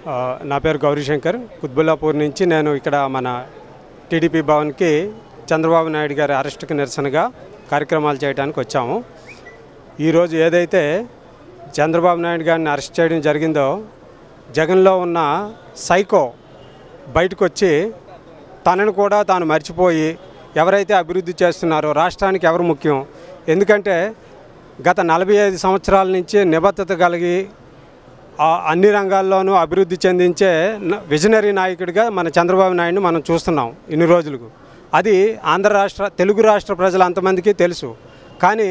ఆ, నా పేరు గౌరీశంకర్ కుత్బుల్లాపూర్ నుంచి నేను ఇక్కడ మన టీడీపీ భవన్కి చంద్రబాబు నాయుడు గారి అరెస్టుకి నిరసనగా కార్యక్రమాలు చేయడానికి వచ్చాము ఈరోజు ఏదైతే చంద్రబాబు నాయుడు గారిని అరెస్ట్ చేయడం జరిగిందో జగన్లో ఉన్న సైకో బయటకు వచ్చి తనను కూడా తాను మర్చిపోయి ఎవరైతే అభివృద్ధి చేస్తున్నారో రాష్ట్రానికి ఎవరు ముఖ్యం ఎందుకంటే గత నలభై ఐదు సంవత్సరాల నుంచి నిబద్ధత కలిగి ఆ అన్ని రంగాల్లోనూ అభివృద్ధి చెందించే న- విజనరీ నాయకుడిగా మన చంద్రబాబు నాయుడిని మనం చూస్తున్నాం ఇన్ని రోజులకు అది ఆంధ్ర రాష్ట్ర తెలుగు రాష్ట్ర ప్రజలు అంతమందికి తెలుసు కానీ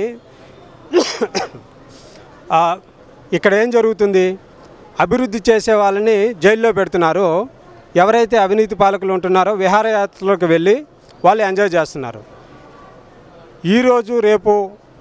ఆ, ఇక్కడ ఏం జరుగుతుంది అభివృద్ధి చేసే వాళ్ళని జైల్లో పెడుతున్నారు ఎవరైతే అవినీతి పాలకులు ఉంటున్నారో విహారయాత్రలకు వెళ్ళి వాళ్ళు ఎంజాయ్ చేస్తున్నారు ఈరోజు రేపు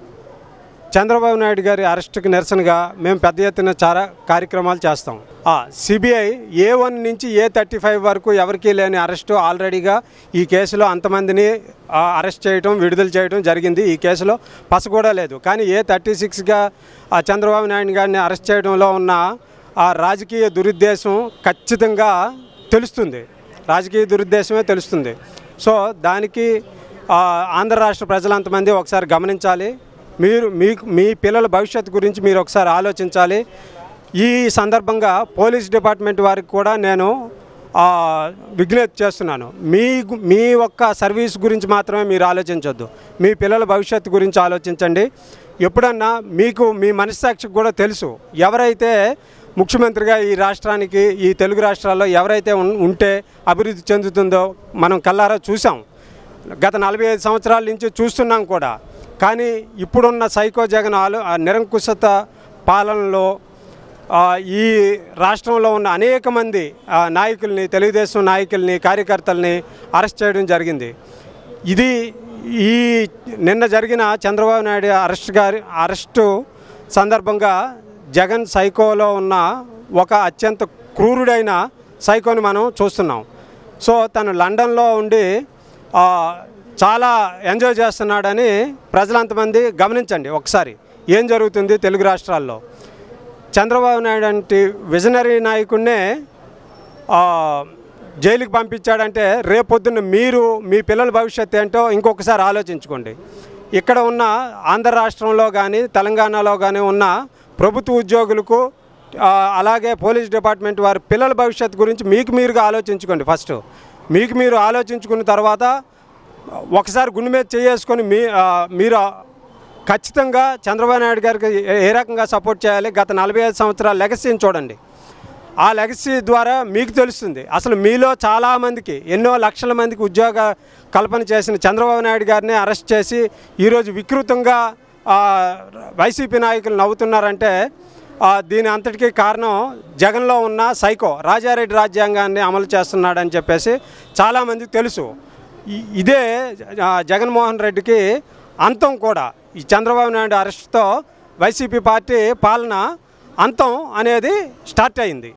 చంద్రబాబు నాయుడు గారి అరెస్టుకి నిరసనగా మేము పెద్ద ఎత్తున చాలా కార్యక్రమాలు చేస్తాం సిబిఐ ఏ వన్ నుంచి ఏ థర్టీ ఫైవ్ వరకు ఎవరికీ లేని అరెస్టు ఆల్రెడీగా ఈ కేసులో అంతమందిని ఆ, అరెస్ట్ చేయడం విడుదల చేయడం జరిగింది ఈ కేసులో పస కూడా లేదు కానీ ఏ థర్టీ సిక్స్గా ఆ చంద్రబాబు నాయుడు గారిని అరెస్ట్ చేయడంలో ఉన్న ఆ రాజకీయ దురుద్దేశం ఖచ్చితంగా తెలుస్తుంది రాజకీయ దురుద్దేశమే తెలుస్తుంది సో దానికి ఆ, ఆంధ్ర రాష్ట్ర ప్రజలంతమంది ఒకసారి గమనించాలి మీరు మీకు మీ పిల్లల భవిష్యత్తు గురించి మీరు ఒకసారి ఆలోచించాలి ఈ సందర్భంగా పోలీస్ డిపార్ట్మెంట్ వారికి కూడా నేను ఆ, విజ్ఞప్తి చేస్తున్నాను మీ గు- మీ ఒక్క సర్వీస్ గురించి మాత్రమే మీరు ఆలోచించొద్దు మీ పిల్లల భవిష్యత్తు గురించి ఆలోచించండి ఎప్పుడన్నా మీకు మీ మనస్సాక్షికి కూడా తెలుసు ఎవరైతే ముఖ్యమంత్రిగా ఈ రాష్ట్రానికి ఈ తెలుగు రాష్ట్రాల్లో ఎవరైతే ఉన్- ఉంటే అభివృద్ధి చెందుతుందో మనం కల్లారా చూసాం గత నలభై ఐదు సంవత్సరాల నుంచి చూస్తున్నాం కూడా కానీ ఇప్పుడున్న సైకో జగన్ ఆలో ఆ నిరంకుశత పాలనలో ఆ, ఈ రాష్ట్రంలో ఉన్న అనేక మంది ఆ, నాయకుల్ని తెలుగుదేశం నాయకుల్ని కార్యకర్తల్ని అరెస్ట్ చేయడం జరిగింది ఇది ఈ నిన్న జరిగిన చంద్రబాబు నాయుడు అరెస్ట్ గారి అరెస్టు సందర్భంగా జగన్ సైకోలో ఉన్న ఒక అత్యంత క్రూరుడైన సైకోని మనం చూస్తున్నాం సో తను లండన్లో ఉండి ఆ, చాలా ఎంజాయ్ చేస్తున్నాడని ప్రజలంతమంది గమనించండి ఒకసారి ఏం జరుగుతుంది తెలుగు రాష్ట్రాల్లో చంద్రబాబు నాయుడు అంటే విజనరీ నాయకుడినే ఆ, జైలుకి పంపించాడంటే రేపొద్దున్న మీరు మీ పిల్లల భవిష్యత్తు ఏంటో ఇంకొకసారి ఆలోచించుకోండి ఇక్కడ ఉన్న ఆంధ్ర రాష్ట్రంలో కానీ తెలంగాణలో కానీ ఉన్న ప్రభుత్వ ఉద్యోగులకు ఆ, అలాగే పోలీస్ డిపార్ట్మెంట్ వారి పిల్లల భవిష్యత్తు గురించి మీకు మీరుగా ఆలోచించుకోండి ఫస్ట్ మీకు మీరు ఆలోచించుకున్న తర్వాత ఒకసారి గుండె మీద చేసుకొని మీ ఆ, మీరు ఖచ్చితంగా చంద్రబాబు నాయుడు గారికి ఏ- ఏ రకంగా సపోర్ట్ చేయాలి గత నలభై ఐదు సంవత్సరాల లెగసీని చూడండి ఆ లెగసీ ద్వారా మీకు తెలుస్తుంది అసలు మీలో చాలామందికి ఎన్నో లక్షల మందికి ఉద్యోగ కల్పన చేసిన చంద్రబాబు నాయుడు గారిని అరెస్ట్ చేసి ఈరోజు వికృతంగా ఆ, వైసీపీ నాయకులు నవ్వుతున్నారంటే ఆ, దీని అంతటికీ కారణం జగన్లో ఉన్న సైకో రాజారెడ్డి రాజ్యాంగాన్ని అమలు చేస్తున్నాడని చెప్పేసి చాలామందికి తెలుసు ఈ- ఇదే ఆ, జగన్మోహన్ రెడ్డికి అంతం కూడా ఈ చంద్రబాబు నాయుడు అరెస్ట్తో వైసీపీ పార్టీ పాలన అంతం అనేది స్టార్ట్ అయింది